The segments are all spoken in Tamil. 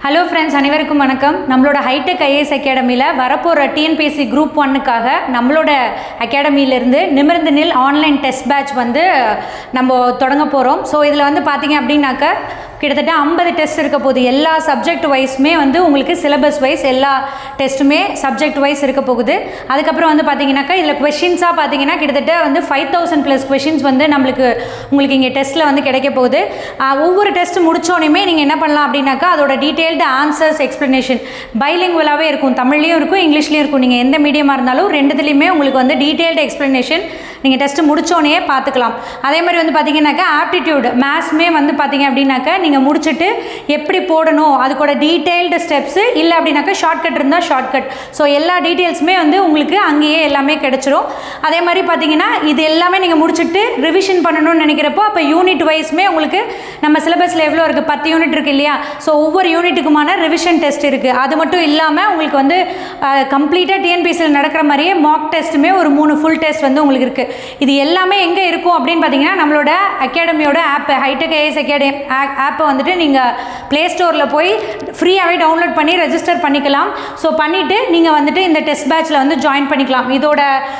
ஹலோ ஃப்ரெண்ட்ஸ் அனைவருக்கும் வணக்கம் நம்மளோட ஹைடெக் ஐஏஎஸ் அகாடமியில் வரப்போகிற டிஎன்பிஎஸ்சி குரூப் ஒன்னுக்காக நம்மளோட அகாடமியிலேருந்து நிமிர்ந்து நில் ஆன்லைன் டெஸ்ட் பேட்ச் வந்து நம்ம தொடங்க போகிறோம் ஸோ இதில் வந்து பார்த்தீங்க அப்படின்னாக்க கிட்டத்தட்ட ஐம்பது டெஸ்ட் இருக்க போகுது எல்லா சப்ஜெக்ட் வைஸுமே வந்து உங்களுக்கு சிலபஸ் வைஸ் எல்லா டெஸ்ட்டுமே சப்ஜெக்ட் வைஸ் இருக்க போகுது அதுக்கப்புறம் வந்து பார்த்தீங்கன்னாக்கா இதில் கொஷின்ஸாக பார்த்தீங்கன்னா கிட்டத்தட்ட வந்து ஃபைவ் தௌசண்ட் ப்ளஸ் கொஷின்ஸ் வந்து நம்மளுக்கு உங்களுக்கு இங்கே டெஸ்ட்டில் வந்து கிடைக்க போகுது ஆஹ் ஒவ்வொரு டெஸ்ட் முடிச்சோனையுமே நீங்கள் என்ன பண்ணலாம் அப்படின்னாக்கா அதோட டீட்டெயில்டு ஆன்சர்ஸ் எக்ஸ்ப்ளனேஷன் பைலிங்குவலாகவே இருக்கும் தமிழ்லையும் இருக்கும் இங்கிலீஷ்லேயும் இருக்கும் நீங்கள் எந்த மீடியமாக இருந்தாலும் ரெண்டுத்துலேயுமே உங்களுக்கு வந்து டீட்டெயில்டு எக்ஸ்ப்ளனேஷன் நீங்கள் டெஸ்ட்டு முடிச்சோடனே பார்த்துக்கலாம் அதே மாதிரி வந்து பார்த்தீங்கன்னாக்கா ஆப்டிடியூட் மேத்ஸ்மே வந்து பார்த்தீங்க அப்படின்னாக்கா நீங்கள் முடிச்சுட்டு எப்படி போடணும் அதுக்கோட டீட்டெயில்டு ஸ்டெப்ஸு இல்லை அப்படின்னாக்கா ஷார்ட்கட் இருந்தால் ஷார்ட்கட் ஸோ எல்லா டீட்டெயில்ஸுமே வந்து உங்களுக்கு அங்கேயே எல்லாமே கிடைச்சிரும் அதே மாதிரி பார்த்தீங்கன்னா இது எல்லாமே நீங்கள் முடிச்சுட்டு ரிவிஷன் பண்ணணும்னு நினைக்கிறப்போ அப்போ யூனிட் வைஸ்மே உங்களுக்கு நம்ம சிலபஸில் எவ்வளோ இருக்குது பத்து யூனிட் இருக்குது இல்லையா ஸோ ஒவ்வொரு யூனிட்டுக்குமான ரிவிஷன் டெஸ்ட் இருக்குது அது மட்டும் இல்லாமல் உங்களுக்கு வந்து கம்ப்ளீட்டாக டிஎன்பிசியில் நடக்கிற மாதிரியே மாக் டெஸ்ட்டுமே ஒரு மூணு ஃபுல் டெஸ்ட் வந்து உங்களுக்கு இருக்குது இது எல்லாமே எங்கே இருக்கும் அப்படின்னு பார்த்தீங்கன்னா நம்மளோட அகாடமியோட ஆப் ஹைடெக் ஏஎஸ் அகாடமி ஆப்பை வந்துட்டு நீங்கள் ப்ளே ஸ்டோரில் போய் ஃப்ரீயாகவே டவுன்லோட் பண்ணி ரெஜிஸ்டர் பண்ணிக்கலாம் ஸோ பண்ணிவிட்டு நீங்கள் வந்துட்டு இந்த டெஸ்ட் பேட்ச்சில் வந்து ஜாயின் பண்ணிக்கலாம் இதோட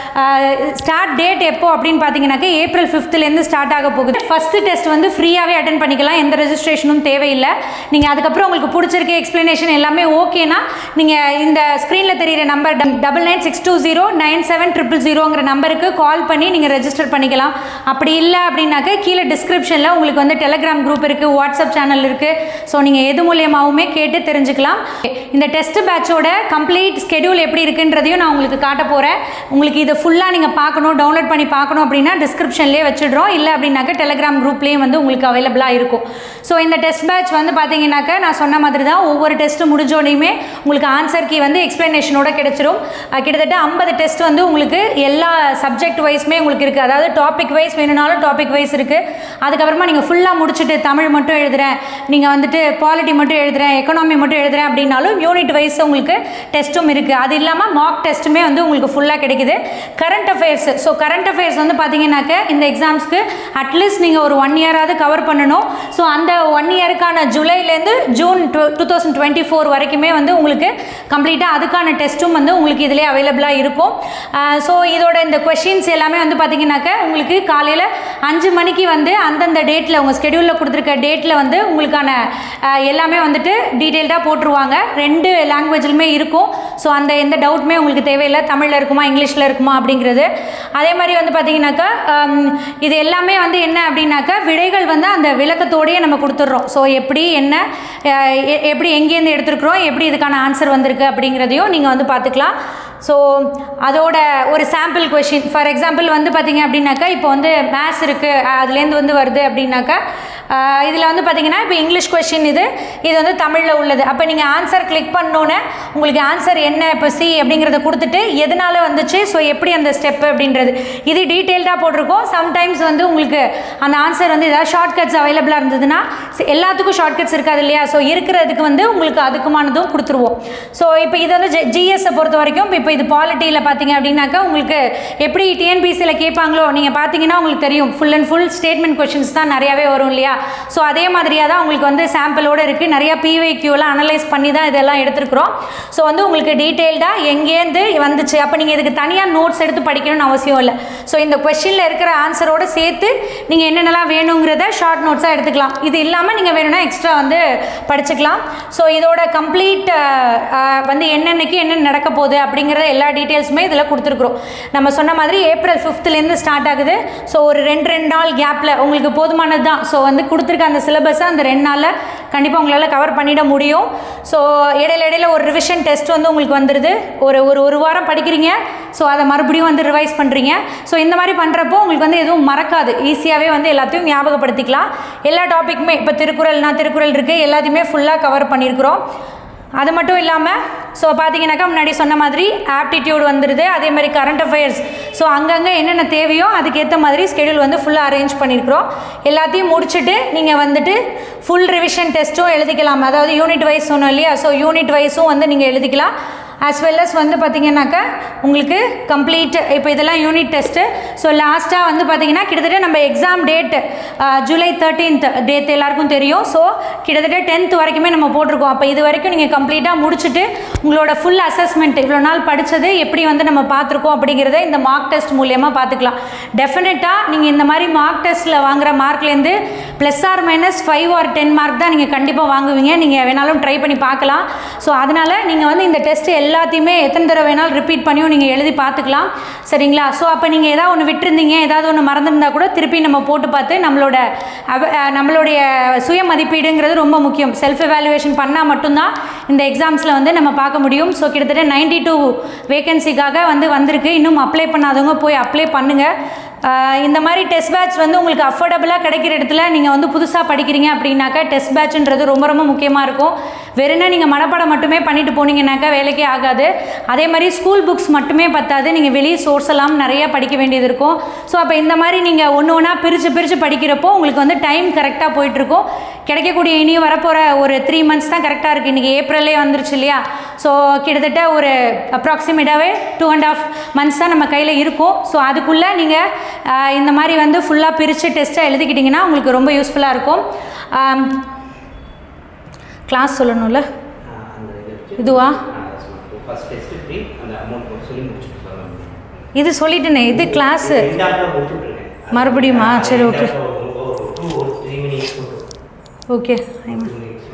ஸ்டார்ட் டேட் எப்போ அப்படின்னு பார்த்தீங்கன்னாக்கா ஏப்ரல் ஃபிஃப்த்லேருந்து ஸ்டார்ட் ஆக போகுது ஃபஸ்ட்டு டெஸ்ட் வந்து ஃப்ரீயாகவே அட்டன் பண்ணிக்கலாம் எந்த ரெஜிஸ்ட்ரேஷனும் தேவையில்லை நீங்கள் அதுக்கப்புறம் உங்களுக்கு பிடிச்சிருக்க எக்ஸ்ப்ளனேஷன் எல்லாமே ஓகேனா நீங்கள் இந்த ஸ்க்ரீனில் தெரியிற number double nine six two zero nine seven triple ஜீரோங்கிற நம்பருக்கு கால் பண்ணி நீங்கள் ரெஜிஸ்டர் பண்ணிக்கலாம் அப்படி இல்லை அப்படின்னாக்க கீழே டிஸ்கிரிப்ஷனில் உங்களுக்கு வந்து டெலகிராம் குரூப் இருக்குது வாட்ஸ்அப் சேனல் இருக்குது ஸோ நீங்கள் எது மூலியமாகவுமே கேட்டு தெரிஞ்சுக்கலாம் இந்த டெஸ்ட் பேட்சோட கம்ப்ளீட் ஸ்கெடியூல் எப்படி இருக்குன்றதையும் நான் உங்களுக்கு காட்ட போகிறேன் உங்களுக்கு இதை ஃபுல்லாக நீங்கள் பார்க்கணும் டவுன்லோட் பண்ணி பார்க்கணும் அப்படின்னா டிஸ்கிரிப்ஷன்லேயே வச்சுடுறோம் இல்லை அப்படின்னாக்க டெலகிராம் குரூப்லேயும் வந்து உங்களுக்கு அவைலபிளாக இருக்கும் ஸோ இந்த டெஸ்ட் பேட்ச் வந்து பார்த்தீங்கன்னாக்க நான் சொன்ன மாதிரி தான் ஒவ்வொரு டெஸ்ட்டு முடிஞ்சோடையுமே உங்களுக்கு ஆன்சர் கீ வந்து எக்ஸ்ப்ளனேஷனோட கிடைச்சிரும் அஹ் கிட்டத்தட்ட ஐம்பது டெஸ்ட் வந்து உங்களுக்கு எல்லா சப்ஜெக்ட் வைஸ்மே உங்களுக்கு இருக்குது அதாவது டாபிக் வைஸ் வேணும்னாலும் டாபிக் வைஸ் இருக்குது அதுக்கப்புறமா நீங்கள் ஃபுல்லாக முடிச்சுட்டு தமிழ் மட்டும் எழுதுகிறேன் நீங்கள் வந்துட்டு பாலிட்டி மட்டும் எழுதுகிறேன் எக்கனாமி மட்டும் எழுதுகிறேன் அப்படின்னாலும் யூனிட் வைஸ் உங்களுக்கு டெஸ்ட்டும் இருக்குது அது இல்லாமல் மார்க் டெஸ்ட்டுமே வந்து உங்களுக்கு ஃபுல்லாக கிடைக்குது current affairs so current affairs வந்து பார்த்தீங்கன்னாக்க இந்த எக்ஸாம்ஸ்க்கு அட்லீஸ்ட் நீங்கள் ஒரு ஒன் இயராவது கவர் பண்ணணும் ஸோ அந்த ஒன் இயருக்கான ஜூலைலேருந்து June to two thousand twenty four வரைக்குமே வந்து உங்களுக்கு கம்ப்ளீட்டாக அதுக்கான டெஸ்ட்டும் வந்து உங்களுக்கு இதிலே அவைலபிளாக இருக்கும் ஸோ இதோட இந்த கொஷின்ஸ் எல்லாமே வந்து பார்த்தீங்கன்னாக்க உங்களுக்கு காலையில் அஞ்சு மணிக்கு வந்து அந்தந்த டேட்டில் உங்கள் ஸ்கெடியூலில் கொடுத்துருக்க டேட்டில் வந்து உங்களுக்கான அஹ், எல்லாமே வந்துட்டு டீட்டெயில்டாக போட்டுருவாங்க ரெண்டு லாங்குவேஜிலுமே இருக்கும் ஸோ அந்த எந்த டவுட்டுமே உங்களுக்கு தேவையில்லை தமிழில் இருக்குமா இங்கிலீஷில் இருக்குமா அப்படிங்கிறது அதே மாதிரி வந்து பார்த்தீங்கன்னாக்கா ஹம், இது எல்லாமே வந்து என்ன அப்படின்னாக்கா விடைகள் வந்து அந்த விளக்கத்தோடையே நம்ம கொடுத்துட்றோம் ஸோ எப்படி என்ன அஹ், எ- எப்படி எங்கேருந்து எடுத்துருக்குறோம் எப்படி இதுக்கான ஆன்சர் வந்திருக்கு அப்படிங்கிறதையும் நீங்கள் வந்து பார்த்துக்கலாம் ஸோ அதோட ஒரு சாம்பிள் கொஷின் ஃபார் எக்ஸாம்பிள் வந்து பார்த்தீங்க அப்படின்னாக்கா இப்போ வந்து மேத்ஸ் இருக்குது அதுலேருந்து வந்து வருது அப்படின்னாக்கா இதில் வந்து பார்த்தீங்கன்னா இப்போ இங்கிலீஷ் கொஷின் இது இது வந்து தமிழில் உள்ளது அப்போ நீங்கள் ஆன்சர் கிளிக் பண்ணோன்னே உங்களுக்கு ஆன்சர் என்ன இப்போ சி அப்படிங்கிறத கொடுத்துட்டு எதனால வந்துச்சு ஸோ எப்படி அந்த ஸ்டெப் அப்படின்றது இது டீட்டெயில்டாக போட்டிருக்கோம் சம்டைம்ஸ் வந்து உங்களுக்கு அந்த ஆன்சர் வந்து ஏதாவது ஷார்ட்கட்ஸ் அவைலபிளாக இருந்ததுன்னா சி- எல்லாத்துக்கும் ஷார்ட்கட்ஸ் இருக்காது இல்லையா ஸோ இருக்கிறதுக்கு வந்து உங்களுக்கு அதுக்குமானதும் கொடுத்துருவோம் ஸோ இப்போ இது வந்து ஜிஎஸ்ஸை பொறுத்த வரைக்கும் இப்போ இது பாலிட்டியில் பார்த்தீங்க அப்படின்னாக்கா உங்களுக்கு எப்படி டிஎன்பிசியில் கேட்பாங்களோ நீங்கள் பார்த்தீங்கன்னா உங்களுக்கு தெரியும் full and full statement questions தான் நிறையாவே வரும் இல்லையா ஸோ அதே மாதிரியாக தான் உங்களுக்கு வந்து சாம்பிளோடு இருக்குது நிறையா பிவைக்யூலாம் அனலைஸ் பண்ணி தான் இதெல்லாம் எடுத்துருக்குறோம் ஸோ வந்து உங்களுக்கு டீட்டெயில்டாக எங்கேருந்து வந்துச்சு அப்போ நீங்கள் இதுக்கு தனியாக நோட்ஸ் எடுத்து படிக்கணும்னு அவசியம் இல்லை ஸோ இந்த கொஷினில் இருக்கிற ஆன்சரோடு சேர்த்து நீங்கள் என்னென்னலாம் வேணுங்கிறத ஷார்ட் நோட்ஸாக எடுத்துக்கலாம் இது இல்லாமல் நீங்கள் வேணும்னா எக்ஸ்ட்ரா வந்து படிச்சுக்கலாம் ஸோ இதோட கம்ப்ளீட் வந்து என்னென்னக்கு என்னென்ன நடக்க போகுது அப்படிங்கிறத எல்லா டீட்டெயில்ஸுமே இதில் கொடுத்துருக்குறோம் நம்ம சொன்ன மாதிரி ஏப்ரல் ஃபிஃப்த்லேருந்து ஸ்டார்ட் ஆகுது ஸோ ஒரு ரெண்டு ரெண்டு நாள் கேப்பில் உங்களுக்கு போதுமானது தான் ஸோ வந்து கொடுத்துருக்க அந்த சிலபஸை அந்த ரெண்டு நாளில் கண்டிப்பாக உங்களால் கவர் பண்ணிட முடியும் ஸோ இடையில இடையில ஒரு ரிவிஷன் டெஸ்ட் வந்து உங்களுக்கு வந்துடுது ஒரு ஒரு ஒரு வாரம் படிக்கிறீங்க ஸோ அதை மறுபடியும் வந்து ரிவைஸ் பண்ணுறீங்க ஸோ இந்த மாதிரி பண்ணுறப்போ உங்களுக்கு வந்து எதுவும் மறக்காது ஈஸியாகவே வந்து எல்லாத்தையும் ஞாபகப்படுத்திக்கலாம் எல்லா டாப்பிக்குமே இப்போ திருக்குறள்னா திருக்குறள் இருக்குது எல்லாத்தையுமே ஃபுல்லாக கவர் பண்ணியிருக்கிறோம் அது மட்டும் இல்லாமல் ஸோ பார்த்தீங்கன்னாக்கா முன்னாடி சொன்ன மாதிரி ஆப்டிடியூட் வந்துடுது அதே மாதிரி கரண்ட் அஃபேர்ஸ் ஸோ அங்கங்கே என்னென்ன தேவையோ அதுக்கேற்ற மாதிரி ஸ்கெடியூல் வந்து ஃபுல்லாக அரேஞ்ச் பண்ணியிருக்கிறோம் எல்லாத்தையும் முடிச்சுட்டு நீங்கள் வந்துட்டு ஃபுல் ரிவிஷன் டெஸ்ட்டும் எழுதிக்கலாம் அதாவது யூனிட் வைஸ் சொன்னோம் இல்லையா ஸோ யூனிட் வைஸும் வந்து நீங்கள் எழுதிக்கலாம் as well as வந்து பார்த்தீங்கன்னாக்கா உங்களுக்கு கம்ப்ளீட் இப்போ இதெல்லாம் யூனிட் டெஸ்ட்டு ஸோ லாஸ்ட்டாக வந்து பார்த்தீங்கன்னா கிட்டத்தட்ட நம்ம exam date July thirteenth date எல்லாருக்கும் தெரியும் ஸோ கிட்டத்தட்ட டென்த் வரைக்குமே நம்ம போட்டிருக்கோம் அப்போ இது வரைக்கும் நீங்கள் கம்ப்ளீட்டாக முடிச்சுட்டு உங்களோட ஃபுல் அசஸ்மெண்ட் இவ்வளோ நாள் படித்தது எப்படி வந்து நம்ம பார்த்துருக்கோம் அப்படிங்கிறத இந்த மார்க் டெஸ்ட் மூலியமாக பார்த்துக்கலாம் டெஃபினட்டாக நீங்கள் இந்த மாதிரி மார்க் டெஸ்ட்டில் வாங்குற மார்க்லேருந்து plus or minus five or ten mark தான் நீங்கள் கண்டிப்பாக வாங்குவீங்க நீங்கள் வேணாலும் ட்ரை பண்ணி பார்க்கலாம் ஸோ அதனால் நீங்கள் வந்து இந்த டெஸ்ட் எல்லாத்தையுமே எத்தனை தடவை வேணாலும் ரிப்பீட் பண்ணியும் நீங்கள் எழுதி பார்த்துக்கலாம் சரிங்களா ஸோ அப்போ நீங்கள் ஏதாவது ஒன்று விட்டுருந்தீங்க ஏதாவது ஒன்று மறந்துருந்தா கூட திருப்பி நம்ம போட்டு பார்த்து நம்மளோட அவ- அஹ் நம்மளுடைய சுய மதிப்பீடுங்கிறது ரொம்ப முக்கியம் செல்ஃப் எவாலுவேஷன் பண்ணால் மட்டும்தான் இந்த எக்ஸாம்ஸில் வந்து நம்ம பார்க்க முடியும் ஸோ கிட்டத்தட்ட 92 டூ வேகன்சிக்காக வந்து வந்திருக்கு இன்னும் அப்ளை பண்ணாதவங்க போய் அப்ளை பண்ணுங்கள் ஆஹ் இந்த மாதிரி டெஸ்ட் பேட்ச் வந்து உங்களுக்கு அஃபோர்டபுளாக கிடைக்கிற இடத்துல நீங்கள் வந்து புதுசாக படிக்கிறீங்க அப்படின்னாக்கா டெஸ்ட் பேட்ச்ன்றது ரொம்ப ரொம்ப முக்கியமாக இருக்கும் வெறும்னா நீங்கள் மனப்பாடம் மட்டுமே பண்ணிட்டு போனீங்கன்னாக்கா வேலைக்கே ஆகாது அதே மாதிரி ஸ்கூல் புக்ஸ் மட்டுமே பத்தாது நீங்கள் வெளியே சோர்ஸ் எல்லாம் நிறைய படிக்க வேண்டியது இருக்கும் ஸோ அப்போ இந்த மாதிரி நீங்கள் ஒன்று ஒன்றா பிரித்து பிரித்து படிக்கிறப்போ உங்களுக்கு வந்து டைம் கரெக்டாக போயிட்டுருக்கும் கிடைக்கக்கூடிய இனியும் வரப்போகிற ஒரு த்ரீ மந்த்ஸ் தான் கரெக்டாக இருக்குது இன்றைக்கி ஏப்ரல்லே வந்துருச்சு இல்லையா ஸோ கிட்டத்தட்ட ஒரு அப்ராக்சிமேட்டாகவே டூ அண்ட் ஆஃப் மந்த்ஸ் தான் நம்ம கையில் இருக்கும் ஸோ அதுக்குள்ளே நீங்கள் இந்த மாதிரி வந்து ஃபுல்லாக பிரித்து டெஸ்ட்டை எழுதிக்கிட்டிங்கன்னா உங்களுக்கு ரொம்ப யூஸ்ஃபுல்லாக இருக்கும் கிளாஸ் சொல்லணும்ல அந்த இதை வச்சு இதுவா ஃபர்ஸ்ட் டெஸ்ட் ஃப்ரீ அந்த அமௌண்ட் மட்டும் சொல்லி முடிச்சுட்டு சொல்லலாம் இது சொல்லிட்டேனே இது கிளாஸு ரெண்டாவது முடிச்சுட்ருக்கேன் மறுபடியுமா? சரி, okay. டூ ஒரு த்ரீ மினிட்ஸ் மட்டும் okay two minutes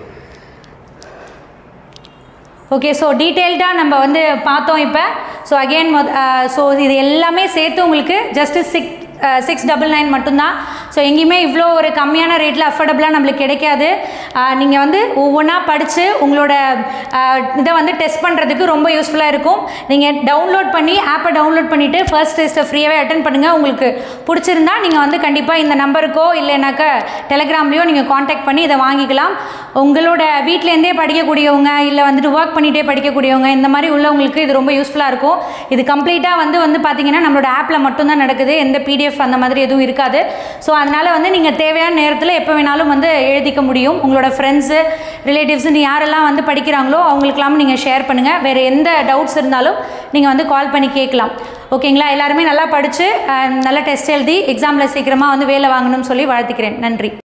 okay so டீட்டெயில்டாக நம்ம வந்து பார்த்தோம் இப்போ ஸோ அகெயின் ஸோ இது எல்லாமே சேர்த்து உங்களுக்கு just six six double nine மட்டும்தான் ஸோ எங்கேயுமே இவ்வளோ ஒரு கம்மியான ரேட்டில் அஃபோர்டபுளாக நம்மளுக்கு கிடைக்காது நீங்கள் வந்து ஒவ்வொன்றா படித்து உங்களோட அஹ், இதை வந்து டெஸ்ட் பண்ணுறதுக்கு ரொம்ப யூஸ்ஃபுல்லாக இருக்கும் நீங்கள் டவுன்லோட் பண்ணி ஆப்பை டவுன்லோட் பண்ணிவிட்டு ஃபர்ஸ்ட் டெஸ்ட்டை ஃப்ரீயாகவே அட்டன் பண்ணுங்கள் உங்களுக்கு பிடிச்சிருந்தா நீங்கள் வந்து கண்டிப்பாக இந்த நம்பருக்கோ இல்லைனாக்கா டெலகிராம்லேயோ நீங்கள் காண்டாக்ட் பண்ணி இதை வாங்கிக்கலாம் உங்களோட வீட்டிலேருந்தே படிக்கக்கூடியவங்க இல்லை வந்துட்டு ஒர்க் பண்ணிகிட்டே படிக்கக்கூடியவங்க இந்த மாதிரி உள்ளவங்களுக்கு இது ரொம்ப யூஸ்ஃபுல்லாக இருக்கும் இது கம்ப்ளீட்டாக வந்து வந்து பார்த்தீங்கன்னா நம்மளோட ஆப்பில் மட்டும்தான் நடக்குது எந்த பிடிஎஃப் அந்த மாதிரி எதுவும் இருக்காது ஸோ அதனால் வந்து நீங்கள் தேவையான நேரத்தில் எப்போ வேணாலும் வந்து எழுதிக்க முடியும் உங்களோட ஃப்ரெண்ட்ஸு ரிலேட்டிவ்ஸுன்னு யாரெல்லாம் வந்து படிக்கிறாங்களோ அவங்களுக்கெல்லாம் நீங்கள் ஷேர் பண்ணுங்கள் வேறு எந்த டவுட்ஸ் இருந்தாலும் நீங்கள் வந்து கால் பண்ணி கேட்கலாம் ஓகேங்களா எல்லாருமே நல்லா படித்து நல்லா டெஸ்ட் எழுதி எக்ஸாமில் சீக்கிரமாக வந்து வேலை வாங்கணும்னு சொல்லி வாழ்த்துக்கிறேன் நன்றி